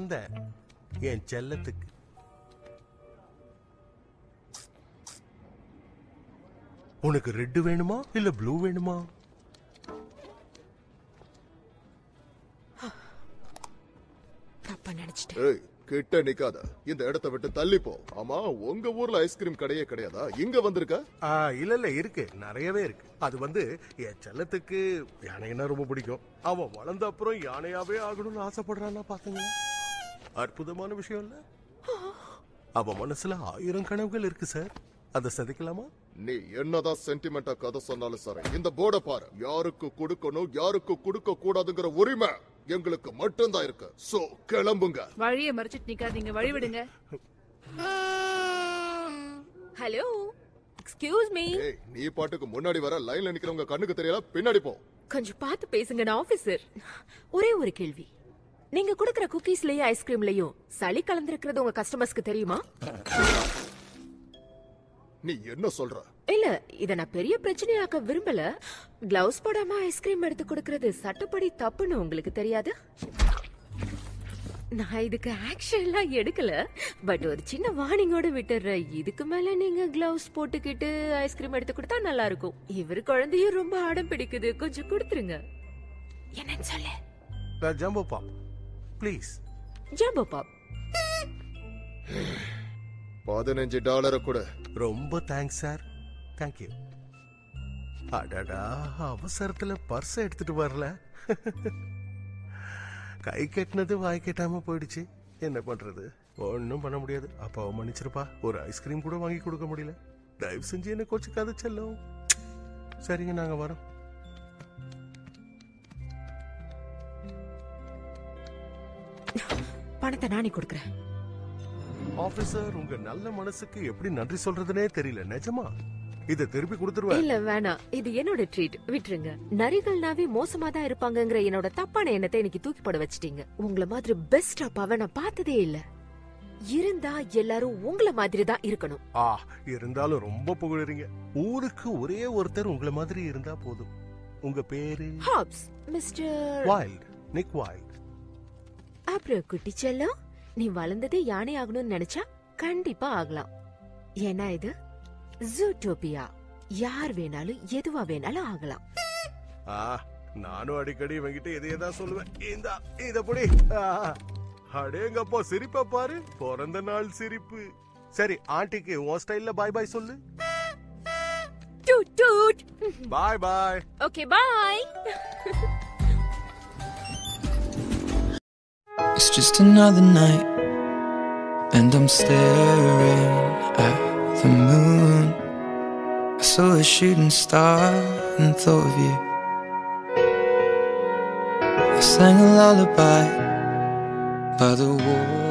குழந்தை என் செல்லத்துக்கு உனக்கு ரெட் வேணுமா இல்ல ப்ளூ வேணுமா தப்பா நினைச்சிட்டேன் ஏய் கிட்ட நிக்காத இந்த இடத்த விட்டு தள்ளி போ ஆமா உங்க ஊர்ல ஐஸ்கிரீம் கடையே கிடையாதா இங்க வந்திருக்க ஆ, இல்ல இல்ல இருக்கு நிறையவே இருக்கு அது வந்து என் செல்லத்துக்கு யானைன்னா ரொம்ப பிடிக்கும் அவன் வளர்ந்த அப்புறம் யானையாவே ஆகணும்னு ஆசைப்படுறான்னா பாத்துங்க அற்புதமான விஷயம் இல்ல அவன் மனசுல ஆயிரம் கனவுகள் இருக்கு சார் அதை சதிக்கலாமா நீ என்னதான் சென்டிமெண்டா கதை சொன்னாலும் சரி இந்த போர்டை பாரு யாருக்கு கொடுக்கணும் யாருக்கு கொடுக்க கூடாதுங்கிற உரிமை எங்களுக்கு மட்டும்தான் இருக்கு சோ கிளம்புங்க வழியை மறைச்சிட்டு நிக்காதீங்க வழி விடுங்க ஹலோ எக்ஸ்கியூஸ் மீ ஏய் நீ பாட்டுக்கு முன்னாடி வர லைன்ல நிக்கிறவங்க கண்ணுக்கு தெரியல பின்னாடி போ கொஞ்சம் பார்த்து பேசுங்க நான் ஆபீசர் ஒரே ஒரு கேள்வி நீங்க கொடுக்கிற குக்கீஸ்லயும் ஐஸ்கிரீம்லயும் சளி கலந்திருக்கிறது உங்க கஸ்டமர்ஸ்க்கு தெரியுமா நீ என்ன சொல்ற இல்ல இத நான் பெரிய பிரச்சனையாக்க விரும்பல கிளவுஸ் போடாம ஐஸ்கிரீம் எடுத்து கொடுக்கறது சட்டப்படி தப்புன்னு உங்களுக்கு தெரியாது நான் இதுக்கு ஆக்ஷன் எல்லாம் எடுக்கல பட் ஒரு சின்ன வார்னிங்கோட விட்டுறேன் இதுக்கு மேல நீங்க கிளவுஸ் போட்டுக்கிட்டு ஐஸ்கிரீம் எடுத்து கொடுத்தா நல்லா இருக்கும் இவர் குழந்தையும் ரொம்ப அடம் பிடிக்குது கொஞ்சம் கொடுத்துருங்க என்னன்னு சொல்லு jumbo pop please jumbo pop பதினஞ்சு டாலரை கூட ரொம்ப தேங்க்ஸ் சார் தேங்க்யூ அடடா அவசரத்துல பர்ஸ் எடுத்துட்டு வரல கை கட்டினது வாய் கட்டாம போயிடுச்சு என்ன பண்றது ஒன்றும் பண்ண முடியாது அப்பாவை மன்னிச்சிருப்பா ஒரு ஐஸ்கிரீம் கூட வாங்கி கொடுக்க முடியல தயவு செஞ்சு என்ன கோச்சுக்காத செல்லும் சரிங்க நாங்க வரோம் பணத்தை நானே கொடுக்கறேன் ஆபீசர் உங்க நல்ல மனசுக்கு எப்படி நன்றி சொல்றதுனே தெரியல நிஜமா இத திருப்பி கொடுத்துருவேன் இல்ல வேணாம் இது என்னோட ட்ரீட் விட்டுருங்க நரிகள்னாவே மோசமா தான் இருப்பாங்கங்கிற என்னோட தப்பான எண்ணத்தை எனக்கு தூக்கி போட வச்சிட்டீங்க உங்கள மாதிரி பெஸ்ட் அப்பாவை நான் பார்த்ததே இல்ல இருந்தா எல்லாரும் உங்கள மாதிரி தான் இருக்கணும் ஆ இருந்தாலும் ரொம்ப புகழறீங்க ஊருக்கு ஒரே ஒருத்தர் உங்களை மாதிரி இருந்தா போதும் உங்க பேரு Hopps mister Wilde Nick Wilde அப்புறம் குட்டி செல்லம் நீ வளர்ந்ததே யானை ஆகணும்னு நினைச்சா கண்டிப்பா ஆகலாம் ஏன்னா இது ஜூட்டோபியா யார் வேணாலும் எதுவா வேணாலும் ஆகலாம் ஆ நானும் அடிக்கடி இவங்கிட்ட இதையே தான் சொல்லுவேன் இந்த இத புடி ஆ, அடேங்கப்பா சிரிப்பா பாரு பிறந்த நாள் சிரிப்பு சரி ஆண்டிக்கு உன் ஸ்டைல்ல பாய் பாய் சொல்லு dude dude bye bye okay bye It's just another night, and I'm staring at the moon. I saw a shooting star and thought of you. I sang a lullaby by the wall.